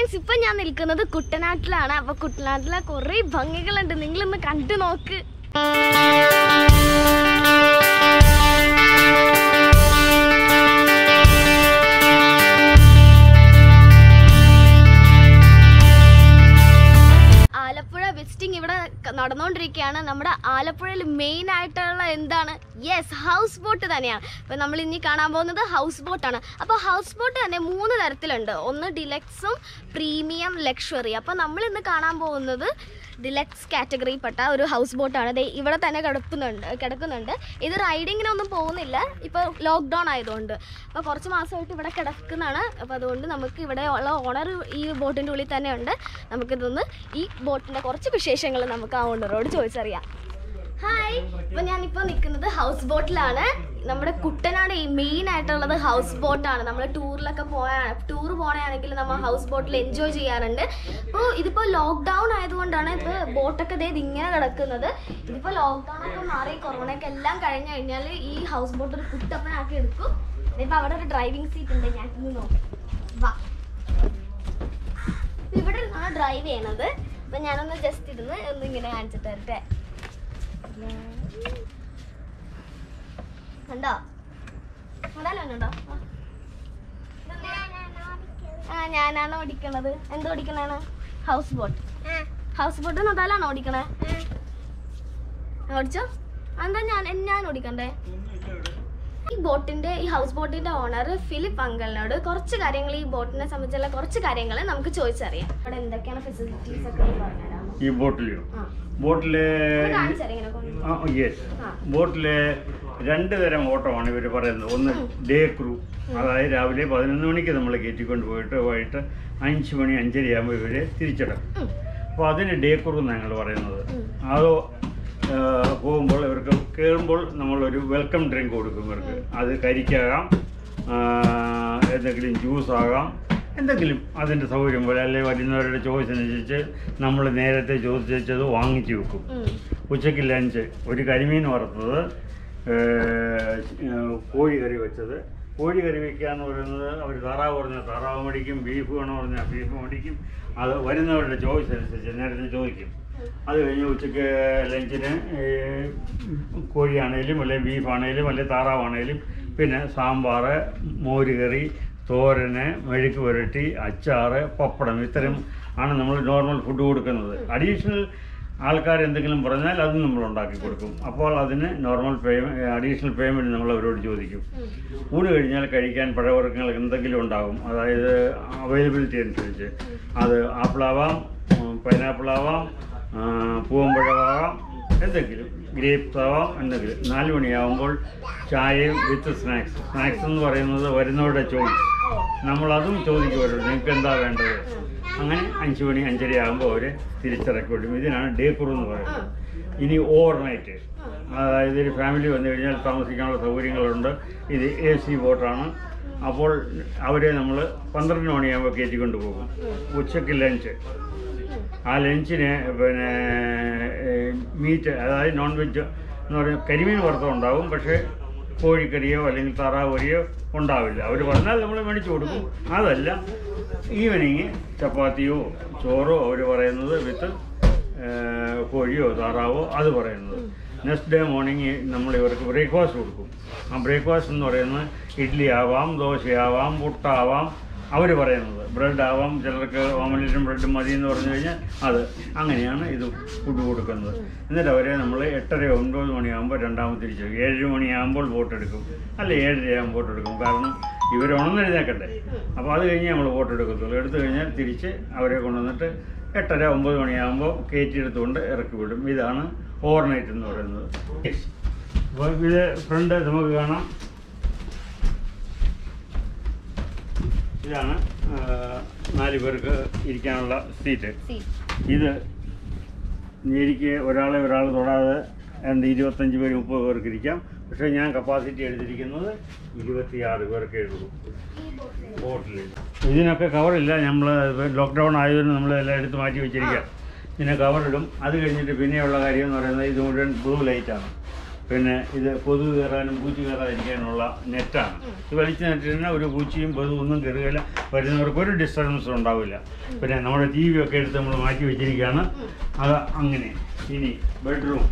Friends ഇപ്പൊ ഞാൻ നിൽക്കുന്നത് കുട്ടനാട്ടിലാണ് അപ്പൊ കുട്ടനാട്ടിലെ കുറെ ഭംഗികളുണ്ട് നിങ്ങളൊന്ന് കണ്ടു നോക്ക് ആലപ്പുഴ വിസിറ്റിംഗ് ഇവിടെ ക- നടന്നുകൊണ്ടിരിക്കുകയാണ് നമ്മുടെ ആലപ്പുഴയിൽ മെയിൻ ആയിട്ടുള്ള എന്താണ് യെസ് ഹൗസ് ബോട്ട് തന്നെയാണ് അപ്പോൾ നമ്മൾ ഇനി കാണാൻ പോകുന്നത് ഹൗസ് ബോട്ടാണ് അപ്പോൾ ഹൗസ് ബോട്ട് തന്നെ മൂന്ന് തരത്തിലുണ്ട് ഒന്ന് ഡിലക്സും പ്രീമിയം ലക്ഷറി അപ്പോൾ നമ്മൾ ഇന്ന് കാണാൻ പോകുന്നത് ഡിലക്സ് കാറ്റഗറിയിൽപ്പെട്ട ഒരു ഹൗസ് ബോട്ടാണ് ദേ ഇവിടെ തന്നെ കിടക്കുന്നുണ്ട് കിടക്കുന്നുണ്ട് ഇത് റൈഡിങ്ങിനൊന്നും പോകുന്നില്ല ഇപ്പോൾ ലോക്ക്ഡൗൺ ആയതുകൊണ്ട് അപ്പോൾ കുറച്ച് മാസമായിട്ട് ഇവിടെ കിടക്കുന്നതാണ് അപ്പോൾ അതുകൊണ്ട് നമുക്ക് ഇവിടെ ഉള്ള ഓണർ ഈ ബോട്ടിൻ്റെ ഉള്ളിൽ തന്നെ ഉണ്ട് നമുക്കിതൊന്ന് ഈ ബോട്ടിൻ്റെ കുറച്ച് വിശേഷങ്ങൾ നമുക്ക് ആ ഓണറോട് ചോദിച്ചറിയാം ഹായ് ഇപ്പൊ ഞാനിപ്പോ നിൽക്കുന്നത് ഹൗസ് ബോട്ടിലാണ് നമ്മുടെ കുട്ടനാട് മെയിൻ ആയിട്ടുള്ളത് ഹൗസ് ബോട്ടാണ് നമ്മൾ ടൂറിലൊക്കെ പോയാ ടൂർ പോകണമെങ്കിൽ നമ്മൾ ഹൗസ് ബോട്ടിൽ എൻജോയ് ചെയ്യാറുണ്ട് അപ്പോൾ ഇതിപ്പോൾ ലോക്ക്ഡൗൺ ആയതുകൊണ്ടാണ് ഇപ്പോൾ ബോട്ടൊക്കെ ദേ ഇങ്ങനെ കിടക്കുന്നത് ഇതിപ്പോൾ ലോക്ക്ഡൗൺ ഒക്കെ മാറി കൊറോണയൊക്കെ എല്ലാം കഴിഞ്ഞു കഴിഞ്ഞാൽ ഈ ഹൗസ് ബോട്ട് ഒരു കുട്ടപ്പനാക്കി എടുക്കും ഇപ്പം അവിടെ ഒരു ഡ്രൈവിംഗ് സീറ്റ് ഉണ്ട് ഞാൻ ഇന്ന് നോക്കാം വാ ഇവിടെ നിന്നാണ് ഡ്രൈവ് ചെയ്യണത് അപ്പം ഞാനൊന്ന് ജസ്റ്റ് ഇരുന്ന് ഒന്ന് ഇങ്ങനെ കാണിച്ചിട്ട് തരട്ടെ കണ്ടോ അതല്ലോ ആ ഞാനാണ് ഓടിക്കണത് എന്ത് ഓടിക്കണാണ് ഹൗസ് ബോട്ട് ഹൗസ് ബോട്ട് നതാലാണോ ഓടിക്കണേ ഓടിച്ചോ എന്താ ഞാൻ ഞാൻ ഓടിക്കണ്ടേ ഈ ബോട്ടിന്റെ ഈ ഹൗസ് ബോട്ടിന്റെ ഓണർ ഫിലിപ്പ് അങ്കിളിനോട് കുറച്ച് കാര്യങ്ങൾ ഈ ബോട്ടിനെ സംബന്ധിച്ചുള്ള കുറച്ച് കാര്യങ്ങൾ നമുക്ക് ചോദിച്ചറിയാം അവിടെ എന്തൊക്കെയാണ് ഫെസിലിറ്റീസ് ഒക്കെ ഒന്ന് പറഞ്ഞുതരാമോ ഈ ബോട്ടിലോ ആ ബോട്ടിലെ ഒന്ന് കാണിച്ചുതരാം ഇങ്ങനെ കൊണ്ട്. യെസ് ആ. ബോട്ടിലെ രണ്ട് തരം ഓട്ടമാണ് ഇവർ പറയുന്നത് ഒന്ന് ഡേ ക്രൂ അതായത് രാവിലെ പതിനൊന്ന് മണിക്ക് നമ്മൾ കയറ്റിക്കൊണ്ട് പോയിട്ട് വൈകിട്ട് അഞ്ച് മണി അഞ്ചരയാകുമ്പോൾ ഇവർ തിരിച്ചിടക്കും ഉം. അപ്പോൾ അതിന് ഡേ ക്രൂ എന്നാണ് ഞങ്ങൾ പറയുന്നത് ഉം. അതോ ആ, പോകുമ്പോൾ ഇവർക്ക് കയറുമ്പോൾ നമ്മളൊരു വെൽക്കം ഡ്രിങ്ക് കൊടുക്കും ഇവർക്ക് അത് കരിക്കാകാം ആ, എന്തെങ്കിലും ജ്യൂസ് ആകാം എന്തെങ്കിലും അതിൻ്റെ സൗകര്യം പോലെ അല്ലെങ്കിൽ വരുന്നവരുടെ ചോയ്സ് അനുസരിച്ച് നമ്മൾ നേരത്തെ ചോദിച്ചത് വാങ്ങിച്ചു വെക്കും ഉം. ഉച്ചയ്ക്ക് ലഞ്ച് ഒരു കരിമീൻ വറുത്തത് ഏഹ്, ഏഹ്, കോഴി കറി വെച്ചത് കോഴി കറി വെക്കുക എന്ന് പറയുന്നത് അവർ താറാവ് പറഞ്ഞാൽ താറാവ് മേടിക്കും ബീഫ് വേണമെന്ന് പറഞ്ഞാൽ ബീഫ് മേടിക്കും അത് വരുന്നവരുടെ ചോയ്സ് അനുസരിച്ച് നേരത്തെ ചോദിക്കും അത് കഴിഞ്ഞ് ഉച്ചയ്ക്ക് ലഞ്ചിന് ഏഹ്, കോഴിയാണേലും അല്ലെങ്കിൽ ബീഫാണേലും അല്ലെങ്കിൽ താറാവാണേലും പിന്നെ സാമ്പാർ മോര് കറി തോരന് മെഴുക്ക് പുരട്ടി അച്ചാറ് പപ്പടം ഇത്തരം ആണ് നമ്മൾ നോർമൽ ഫുഡ് കൊടുക്കുന്നത് അഡീഷണൽ ആൾക്കാർ എന്തെങ്കിലും പറഞ്ഞാൽ അത് നമ്മൾ ഉണ്ടാക്കി കൊടുക്കും അപ്പോൾ അതിന് നോർമൽ പേയ്മെൻറ്റ് അഡീഷണൽ പേയ്മെൻറ്റ് നമ്മൾ അവരോട് ചോദിക്കും ഊണ് കഴിഞ്ഞാൽ കഴിക്കാൻ പഴവർഗ്ഗങ്ങൾ എന്തെങ്കിലും ഉണ്ടാകും അതായത് അവൈലബിലിറ്റി അനുസരിച്ച് അത് ആപ്പിളാവാം പൈനാപ്പിൾ ആവാം ആ, പൂവമ്പഴമാവാം എന്തെങ്കിലും ഗ്രേപ്സ് ആവാം എന്തെങ്കിലും നാല് മണിയാവുമ്പോൾ ചായയും വിത്ത് സ്നാക്സ് സ്നാക്സ് എന്ന് പറയുന്നത് വരുന്നവരുടെ ചോയ്സ് നമ്മളതും ചോദിക്കുമല്ലോ നിങ്ങൾക്ക് എന്താ വേണ്ടത് അങ്ങനെ അഞ്ച് മണി അഞ്ചര ആകുമ്പോൾ അവർ തിരിച്ചിറക്കി വിടും ഇതിനാണ് ഡേ ക്രൂ എന്ന് പറയുന്നത് ഇനി ഓവർ നൈറ്റ് അതായത് ഒരു ഫാമിലി വന്നു കഴിഞ്ഞാൽ താമസിക്കാനുള്ള സൗകര്യങ്ങളുണ്ട് ഇത് എ സി ബോട്ടാണ് അപ്പോൾ അവരെ നമ്മൾ പന്ത്രണ്ട് മണിയാകുമ്പോൾ കയറ്റിക്കൊണ്ട് പോകും ഉച്ചയ്ക്ക് ലഞ്ച് ആ ലഞ്ചിന് പിന്നെ മീറ്റ് അതായത് നോൺ വെജ് എന്ന് പറയുന്നത് കരിമീൻ വറുത്തം ഉണ്ടാവും പക്ഷേ കോഴിക്കറിയോ അല്ലെങ്കിൽ താറാവ് കറിയോ ഉണ്ടാവില്ല അവർ പറഞ്ഞാൽ നമ്മൾ മേടിച്ചു കൊടുക്കും അതല്ല ഈവനിങ് ചപ്പാത്തിയോ ചോറോ അവർ പറയുന്നത് വിത്ത് കോഴിയോ താറാവോ അത് പറയുന്നത് നെക്സ്റ്റ് ഡേ മോർണിംഗ് നമ്മൾ ഇവർക്ക് ബ്രേക്ക്ഫാസ്റ്റ് കൊടുക്കും ആ ബ്രേക്ക്ഫാസ്റ്റ് എന്ന് പറയുന്നത് ഇഡ്ഡലി ആവാം ദോശയാവാം പുട്ടാവാം അവർ പറയുന്നത് ബ്രെഡ് ആവാം ചിലർക്ക് ഓമലേറ്റും ബ്രെഡും മതി എന്ന് പറഞ്ഞു കഴിഞ്ഞാൽ അത് അങ്ങനെയാണ് ഇത് ഫുഡ് കൊടുക്കുന്നത് എന്നിട്ട് അവരെ നമ്മൾ എട്ടര ഒൻപത് മണിയാകുമ്പോൾ രണ്ടാമത് തിരിച്ചു ഏഴ് മണിയാകുമ്പോൾ ബോട്ട് എടുക്കും അല്ല ഏഴരയാകുമ്പോൾ ബോട്ട് എടുക്കും കാരണം ഇവർ ഉണർന്നെഴുന്നേക്കട്ടെ അപ്പോൾ അത് കഴിഞ്ഞ് നമ്മൾ ബോട്ട് എടുക്കത്തുള്ളൂ എടുത്തു കഴിഞ്ഞാൽ തിരിച്ച് അവരെ കൊണ്ടുവന്നിട്ട് എട്ടര ഒമ്പത് മണിയാകുമ്പോൾ കയറ്റിയെടുത്തുകൊണ്ട് ഇറക്കി വിടും ഇതാണ് ഓവർനൈറ്റ് എന്ന് പറയുന്നത് അപ്പോൾ ഇത് ഫ്രണ്ട് നമുക്ക് കാണാം ഇതാണ് ആ, നാല് പേർക്ക് ഇരിക്കാനുള്ള സീറ്റ് സി ഇത് എനിക്ക് ഒരാളെ ഒരാൾ തൊടാതെ രണ്ട് ഇരുപത്തഞ്ച് പേര് മുപ്പത് പേർക്ക് ഇരിക്കാം പക്ഷേ ഞാൻ കപ്പാസിറ്റി എടുത്തിരിക്കുന്നത് ഇരുപത്തിയാറ് പേർക്കേ ഉള്ളൂ ബോട്ടിൽ ഇതിനൊക്കെ കവറില്ല നമ്മൾ ലോക്ക്ഡൗൺ ആയതുകൊണ്ട് നമ്മൾ എല്ലാം എടുത്ത് മാറ്റി വെച്ചിരിക്കാം ഇതിനെ കവറിടും അത് കഴിഞ്ഞിട്ട് പിന്നെയുള്ള കാര്യം എന്ന് പറയുന്നത് ഇത് മുഴുവൻ ബ്ലൂ ലൈറ്റാണ് പിന്നെ ഇത് കൊതുക് കയറാനും പൂച്ച കയറാതിരിക്കാനുള്ള നെറ്റാണ് ഇത് വലിച്ചു നെറ്റിന് ഒരു പൂച്ചയും കൊതുകും ഒന്നും കയറുകയില്ല വരുന്നവർക്ക് ഒരു ഡിസ്റ്റർബൻസും ഉണ്ടാവില്ല പിന്നെ നമ്മുടെ ടി വി ഒക്കെ എടുത്ത് നമ്മൾ മാറ്റി വെച്ചിരിക്കുകയാണ് അത് അങ്ങനെ ഇനി ബെഡ്റൂം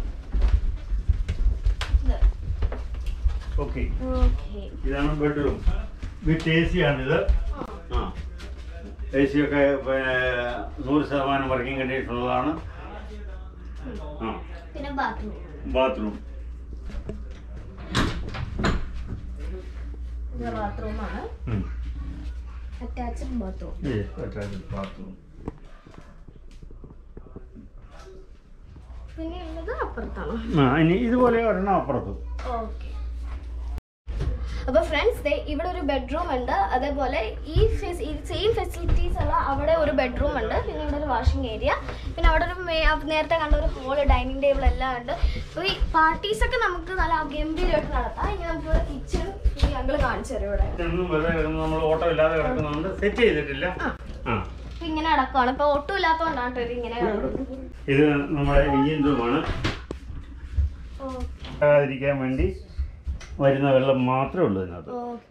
ഓക്കെ ഓക്കെ ഇതാണ് ബെഡ്റൂം വിത്ത് എ സി ആണിത് ആ എ സി ഒക്കെ പിന്നെ നൂറ് ശതമാനം വർക്കിംഗ് കണ്ടീഷൻ ഉള്ളതാണ് ആ പിന്നെ ബാത്റൂം ബാത്റൂം ഇത് ബാത്റൂമാണ് അറ്റാച്ച്ഡ് ബാത്റൂം ബാത്റൂം പിന്നെ ഉള്ളത് അപ്പുറത്താണ് ആ ഇനി ഇതുപോലെ ഒരെണ്ണം അപ്പുറത്തും ഓക്കെ അപ്പൊ ഫ്രണ്ട്സ് ഇവിടെ ഒരു ബെഡ്റൂം ഉണ്ട് അതേപോലെ ഈ സെയിം ഫെസിലിറ്റീസ് ഉള്ള അവിടെ ഒരു ബെഡ്റൂം ഉണ്ട് പിന്നെ ഇവിടെ ഒരു വാഷിംഗ് ഏരിയ പിന്നെ അവിടെ ഒരു മേ- ആ നേരത്തെ കണ്ട ഒരു ഹോള് ഡൈനിങ് ടേബിൾ എല്ലാം ഉണ്ട് അപ്പൊ ഈ പാർട്ടീസ് ഒക്കെ നമുക്ക് നല്ല ഗംഭീരമായിട്ട് നടത്താം ഇനി നമുക്ക് ഇവിടെ കിച്ചൺ ഞങ്ങൾ കാണിച്ചു തരും ഇവിടെ ഇതൊന്നും വെറുതെ കിടന്ന് നമ്മൾ ഓട്ടം ഇല്ലാതെ കിടക്കുന്നതുകൊണ്ട് സെറ്റ് ചെയ്തിട്ടില്ല ആ ഇപ്പൊ ഇങ്ങനെ അടക്കമാണ് ഇപ്പൊ ഒട്ടും ഇല്ലാത്തതുകൊണ്ടാണ് കേട്ടോ ഇത് ഇങ്ങനെ കിടക്കുന്നത്. ഇത് നമ്മുടെ എഞ്ചിൻ റൂമാണ് ഓക്കെ ആകാതിരിക്കാൻ വേണ്ടി വരുന്ന വെള്ളം മാത്രമേ ഉള്ളൂ ഇതിനകത്ത് ഓക്കെ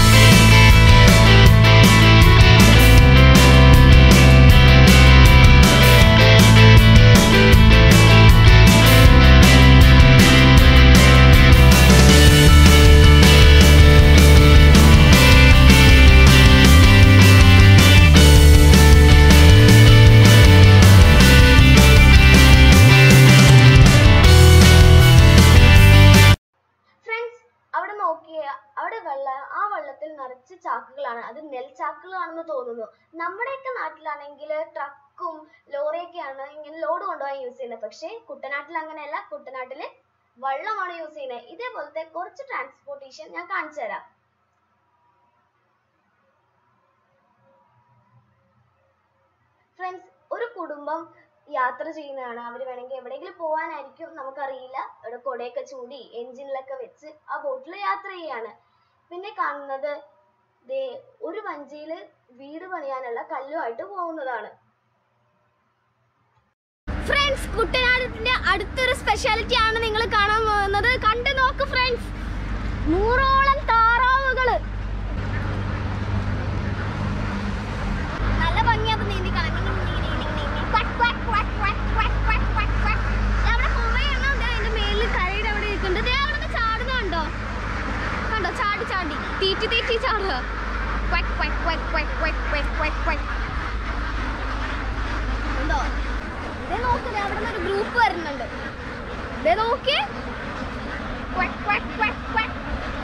ഫ്രണ്ട്സ് അവിടെ നോക്കിയ അവിടെ വെള്ള ആ വെള്ളത്തിൽ നിറച്ച് ചാക്കുകളാണ് അത് നെൽച്ചാക്കുകളാണെന്ന് തോന്നുന്നു നമ്മുടെയൊക്കെ നാട്ടിലാണെങ്കിൽ ട്രക്കും ലോറിയൊക്കെയാണ് ഇങ്ങനെ ലോഡ് കൊണ്ടുപോകാൻ യൂസ് ചെയ്യുന്നത് പക്ഷേ കുട്ടനാട്ടിൽ അങ്ങനെയല്ല കുട്ടനാട്ടിൽ വെള്ളമാണ് യൂസ് ചെയ്യുന്നത് ഇതേപോലത്തെ കുറച്ച് ട്രാൻസ്പോർട്ടേഷൻ ഞാൻ കാണിച്ചു തരാം ഫ്രണ്ട്സ് ഒരു കുടുംബം യാത്ര ചെയ്യുന്നതാണ് അവർ വേണമെങ്കിൽ എവിടെയെങ്കിലും പോകാനായിരിക്കും നമുക്കറിയില്ല ഇവിടെ കൊടയൊക്കെ ചൂടി എഞ്ചിനിലൊക്കെ വെച്ച് ആ ബോട്ടിൽ യാത്ര ചെയ്യാണ് പിന്നെ കാണുന്നത് ദേ ഒരു വഞ്ചിയിൽ വീട് പണിയാനുള്ള കല്ലുമായിട്ട് പോകുന്നതാണ് ഫ്രണ്ട്സ് കുട്ടനാടിന്റെ അടുത്തൊരു സ്പെഷ്യാലിറ്റി ആണ് നിങ്ങൾ കാണാൻ പോകുന്നത് കണ്ടു നോക്ക് ഫ്രണ്ട്സ് നൂറോളം താറാവുകള് നല്ല ഭംഗിയാ നീന്തി കളഞ്ഞു അവിടെ കുറേ എണ്ണം ദേ അതിന്റെ മേലിൽ കരയുടെ അവിടെ ഇരിക്കുന്നുണ്ട് ദേ അവിടെ നിന്ന് ചാടുന്നുണ്ടോ കണ്ടോ ചാടി ചാടി തീറ്റി തീറ്റി ചാടുക ക്വക്ക് ക്വക്ക് ക്വക്ക് ക്വക്ക് ക്വക്ക് ക്വക്ക് ക്വക്ക് ക്വക്ക് ഉണ്ടോ ദേ നോക്ക് ദേ അവിടെ നിന്ന് ഒരു ഗ്രൂപ്പ് വരുന്നുണ്ട് ദേ നോക്കിയേ ക്വക്ക് ക്വക്ക് ക്വക്ക് ക്വക്ക്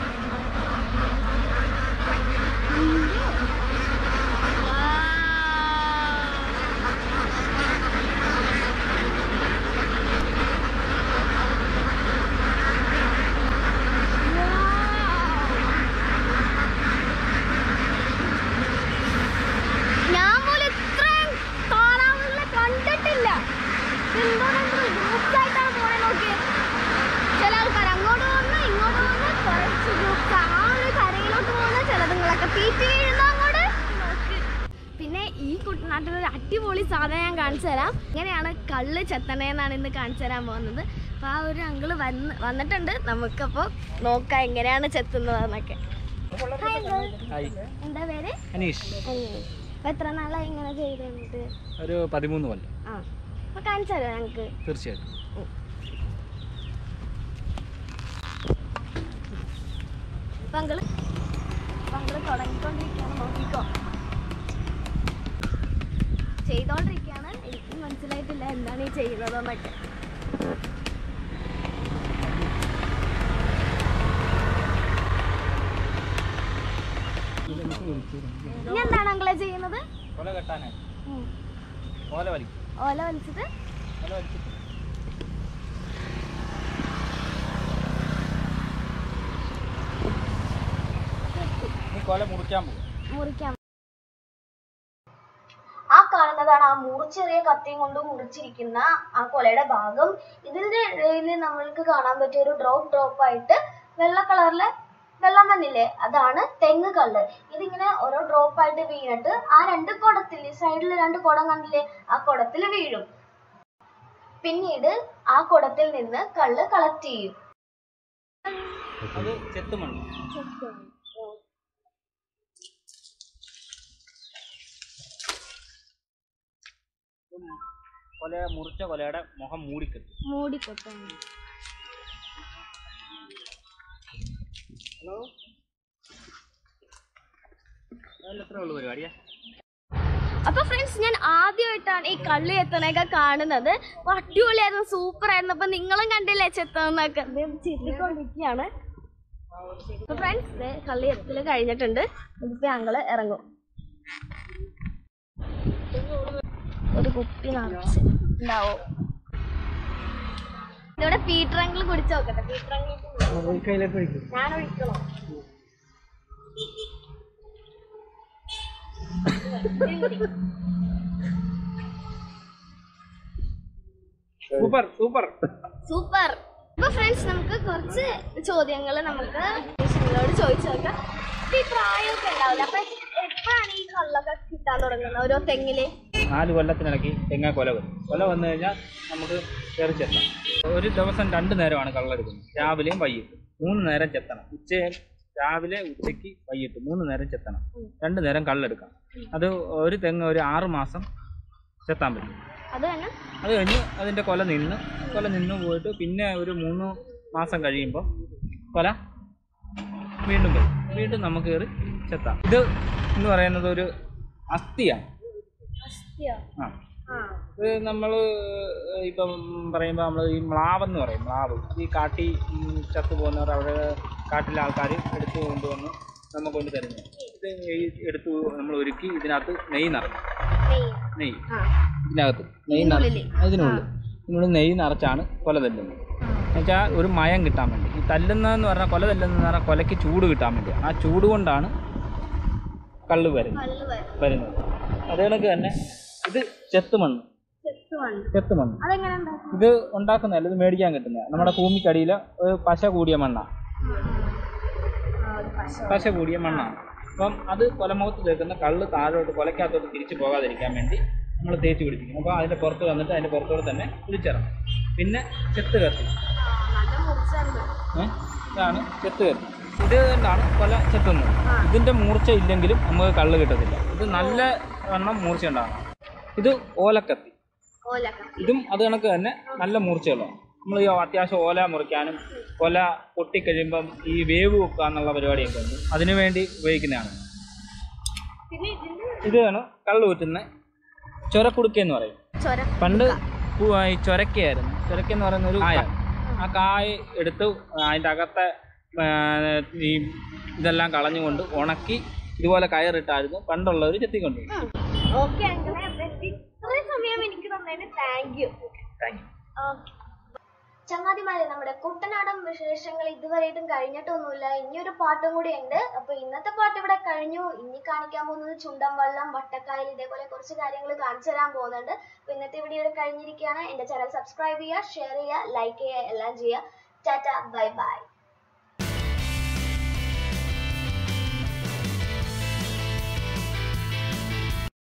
ഞാൻ പോലും ഇത്രയും താറാവുകളെ കണ്ടിട്ടില്ല ഗ്രൂപ്പ്സ് ആയിട്ടാണ് പോണേ നോക്കി ചില ആൾക്കാർ അങ്ങോട്ട് പോകുന്നു ഇങ്ങോട്ട് പോകുന്നു കുറച്ച് ഗ്രൂപ്പ്സ് ആ ഒരു കരയിലോട്ട് പോകുന്നു ചിലതുങ്ങളൊക്കെ തീറ്റി വീഴുന്നു അങ്ങോട്ട് പിന്നെ ഈ കുട്ടനാട്ടിൽ ഒരു അടിപൊളി സാധനം ഞാൻ കാണിച്ചു തരാം ഇങ്ങനെയാണ് കള്ള് ചെത്തണേന്നാണ് ഇന്ന് കാണിച്ചു തരാൻ പോകുന്നത് അപ്പോൾ ആ ഒരു അങ്കിള് വന്ന് വന്നിട്ടുണ്ട് നമുക്കപ്പോൾ നോക്കാം എങ്ങനെയാണ് ചെത്തുന്നതെന്നൊക്കെ ഹായ് uncle. ഹായ് എന്താ പേര് അനീഷ് അനിയൻ. അപ്പൊ എത്ര നാളായി ഇങ്ങനെ ചെയ്ത് തന്നിട്ട് ഒരു പതിമൂന്ന് കൊല്ലം ആ അപ്പൊ കാണിച്ചു തരാം ഞങ്ങക്ക് തീർച്ചയായിട്ടും അപ്പൊ അങ്കിള് അപ്പൊ അങ്കിള് തുടങ്ങിക്കൊണ്ടിരിക്കുകയാണ് നോക്കിക്കോ ചെയ്തോണ്ടിരിക്കുകയാണ് എനിക്ക് മനസ്സിലായിട്ടില്ല എന്താണ് ഈ ചെയ്യുന്നതെന്നൊക്കെ ഇനി എന്താണ് അങ്കിളെ ചെയ്യുന്നത് കൊല കെട്ടാനായി ഉം. ഓല വലിക്കും ഓല വലിച്ചിട്ട് ഓല വലിച്ചിട്ട് ഇനി കൊല മുറിക്കാൻ പോകും മുറിക്കാം ആ കാണുന്നതാണ് ആ മുറിച്ചെറിയ കത്തിയും കൊണ്ട് മുറിച്ചിരിക്കുന്ന ആ കൊലയുടെ ഭാഗം ഇതിന്റെ ഇടയിൽ നമ്മൾക്ക് കാണാൻ പറ്റിയ ഒരു ഡ്രോപ്പ് ഡ്രോപ്പ് ആയിട്ട് വെള്ള കളറിലെ വെള്ളം വന്നില്ലേ അതാണ് തെങ്ങ് കല്ല് ഇതിങ്ങനെ ഓരോ ഡ്രോപ്പ് ആയിട്ട് വീണിട്ട് ആ രണ്ട് കുടത്തിൽ സൈഡിൽ രണ്ട് കുടം കണ്ടില്ലേ ആ കുടത്തിൽ വീഴും പിന്നീട് ആ കുടത്തിൽ നിന്ന് കള്ള് കളക്ട് ചെയ്യും അത് ചെത്ത് മണ്ണ് കൊല മുറിച്ച കൊലയുടെ മുഖം മൂടിക്കെട്ടും മൂടിക്കൊട്ടാണ് ഹലോ അതിലെത്ര ഉള്ളു പരിപാടിയാ അപ്പൊ ഫ്രണ്ട്സ് ഞാൻ ആദ്യമായിട്ടാണ് ഈ കള്ളി എത്തണൊക്കെ കാണുന്നത് അപ്പൊ അടിപൊളിയായിരുന്നു സൂപ്പർ ആയിരുന്നു അപ്പൊ നിങ്ങളും കണ്ടില്ലേ ചെത്തന്നൊക്കെ ചിരിക്കൊണ്ടിരിക്കുകയാണ് അപ്പൊ ഫ്രണ്ട്സ് കള്ളി എത്തല് കഴിഞ്ഞിട്ടുണ്ട് ഇതിപ്പോ ഞങ്ങള് ഇറങ്ങും ഒരു കുപ്പി നിറച്ച് ഉണ്ടാവോ ഇവിടെ പീറ്ററങ്കിൾ കുടിച്ചു നോക്കട്ടെ പീറ്ററങ്കിൾ ഞാൻ ഒഴിക്കണോ സൂപ്പർ സൂപ്പർ സൂപ്പർ അപ്പൊ ഫ്രണ്ട്സ് നമുക്ക് കുറച്ച് ചോദ്യങ്ങൾ നമുക്ക് നിങ്ങളോട് ചോദിച്ചു നോക്കാം ഇപ്പൊ ഈ പ്രായമൊക്കെ ഉണ്ടാവില്ല അപ്പൊ എപ്പോഴാണ് ഈ കള്ളൊക്കെ കിട്ടാൻ തുടങ്ങുന്നത് ഓരോ തെങ്ങില് നാല് കൊല്ലത്തിനിടയ്ക്ക് തെങ്ങ കൊല വരും കൊല വന്നു കഴിഞ്ഞാൽ നമുക്ക് കയറി ചെത്താം ഒരു ദിവസം രണ്ട് നേരമാണ് കള്ളെടുക്കുന്നത് രാവിലെയും വൈകിട്ട് മൂന്ന് നേരം ചെത്തണം ഉച്ചയും രാവിലെ ഉച്ചയ്ക്ക് വൈകിട്ട് മൂന്ന് നേരം ചെത്തണം രണ്ട് നേരം കള്ളെടുക്കാം അത് ഒരു തെങ്ങ് ഒരു ആറ് മാസം ചെത്താൻ പറ്റും അത് തന്നെ അത് കഴിഞ്ഞ് അതിൻ്റെ കൊല നിന്ന് കൊല നിന്ന് പോയിട്ട് പിന്നെ ഒരു മൂന്ന് മാസം കഴിയുമ്പോൾ കൊല വീണ്ടും വരും വീണ്ടും നമുക്ക് കയറി ചെത്താം ഇത് എന്ന് പറയുന്നത് ഒരു അസ്ഥിയാണ് അസ്ഥിയോ? ആ ആ ഇത് നമ്മൾ ഇപ്പം പറയുമ്പോൾ നമ്മൾ ഈ മ്ലാവെന്ന് പറയും മ്ലാവ് ഈ കാട്ടി ഉം, ചത്തു പോകുന്നവർ അവിടെ കാട്ടിലെ ആൾക്കാർ എടുത്തു കൊണ്ടുവന്ന് നമുക്ക് കൊണ്ട് തരുന്നത് ഇത് ഈ എടുത്ത് നമ്മൾ ഒരുക്കി ഇതിനകത്ത് നെയ്യ് നിറയ്ക്കും നെയ്യ്. നെയ്യ് ആ ഇതിനകത്ത് നെയ്യ് നിറ ഇതിനുള്ളില്? ഇതിനുള്ളിൽ ഇതിനുള്ളിൽ നെയ്യ് നിറച്ചാണ് കൊല തല്ലുന്നത് എന്നുവെച്ചാൽ ഒരു മയം കിട്ടാൻ വേണ്ടി ഈ തല്ലുന്നതെന്ന് പറഞ്ഞാൽ കൊല തല്ലുന്നതെന്ന് പറഞ്ഞാൽ കൊലയ്ക്ക് ചൂട് കിട്ടാൻ വേണ്ടി ആ ചൂട് കൊണ്ടാണ് കള്ള് വരുന്നത് കല്ല് വരും വരുന്നത് അത് കണക്ക് തന്നെ ഇത് ചെത്ത് മണ്ണ് ചെത്ത് മണ്ണ് ചെത്ത് മണ്ണ് അതെങ്ങനെ ഉണ്ടാക്കും ഇത് ഉണ്ടാക്കുന്നതല്ല ഇത് മേടിക്കാൻ കിട്ടുന്നത് നമ്മുടെ ഭൂമിക്കടിയിൽ ഒരു പശ കൂടിയ മണ്ണാണ് ആ, ഒരു പശ. പശ കൂടിയ മണ്ണാണ് അപ്പം അത് കൊലമുഖത്ത് തേക്കുന്ന കള്ള് താഴോട്ട് കൊലക്കകത്തോട്ട് തിരിച്ചു പോകാതിരിക്കാൻ വേണ്ടി നമ്മൾ തേച്ച് പിടിപ്പിക്കും അപ്പോൾ അതിൻ്റെ പുറത്ത് വന്നിട്ട് അതിൻ്റെ പുറത്തോട്ട് തന്നെ കുളിച്ചിറങ്ങും പിന്നെ ചെത്ത് കത്തി ആ, നല്ല മുറിച്ചുണ്ട് ഏ? ഇതാണ് ചെത്ത് കത്തി ഇത് കൊണ്ടാണ് കൊല ചെത്തുന്നത് ഇതിൻ്റെ മൂർച്ച ഇല്ലെങ്കിലും നമുക്ക് കള്ള് കിട്ടത്തില്ല ഇത് നല്ല എണ്ണം മൂർച്ച ഉണ്ടാകണം ഇത് ഓലക്കത്തി ഓലക്ക ഇതും അത് കണക്ക് തന്നെ നല്ല മൂർച്ചയുള്ളതാണ് നമ്മൾ ഈ അത്യാവശ്യം ഓല മുറിക്കാനും കൊല പൊട്ടിക്കഴിയുമ്പം ഈ വേവ് വെക്കുക എന്നുള്ള പരിപാടിയൊക്കെ ഉണ്ട് അതിനു വേണ്ടി ഉപയോഗിക്കുന്നതാണ് പിന്നെ ഇതിന്റെ ഇതാണ് കള്ള് ഊറ്റുന്ന ചൊരക്കുടുക്ക എന്ന് പറയും ചൊര പണ്ട് പു- ഈ ചൊരക്കയായിരുന്നു ചൊരക്ക എന്ന് പറയുന്ന ഒരു കായ ആ കായ എടുത്ത് അതിൻ്റെ അകത്തെ ആ, ഈ ഇതെല്ലാം കളഞ്ഞുകൊണ്ട് ഉണക്കി ഇതുപോലെ കയറിട്ടായിരുന്നു പണ്ടുള്ളവർ ചെത്തിക്കൊണ്ട് ഓക്കെ അങ്ങനെ അപ്പൊ ഇത്രയും സമയം എനിക്ക് തന്നതിന് താങ്ക് യു താങ്ക് യു ചങ്ങാതിമാരെ നമ്മുടെ കുട്ടനാടൻ വിശേഷങ്ങൾ ഇതുവരെയായിട്ടും കഴിഞ്ഞിട്ടൊന്നുമില്ല ഇനിയൊരു പാട്ടും കൂടി ഉണ്ട് അപ്പൊ ഇന്നത്തെ പാട്ട് ഇവിടെ കഴിഞ്ഞു ഇനി കാണിക്കാൻ പോകുന്നത് ചുണ്ടൻ വള്ളം വട്ടക്കായൽ ഇതേപോലെ കുറച്ച് കാര്യങ്ങൾ കാണിച്ചു തരാൻ പോകുന്നുണ്ട് അപ്പൊ ഇന്നത്തെ വീഡിയോ ഇവിടെ കഴിഞ്ഞിരിക്കുകയാണ് എന്റെ ചാനൽ സബ്സ്ക്രൈബ് ചെയ്യുക ഷെയർ ചെയ്യുക ലൈക്ക് ചെയ്യുക എല്ലാം ചെയ്യുക ടാറ്റ ബൈ ബൈ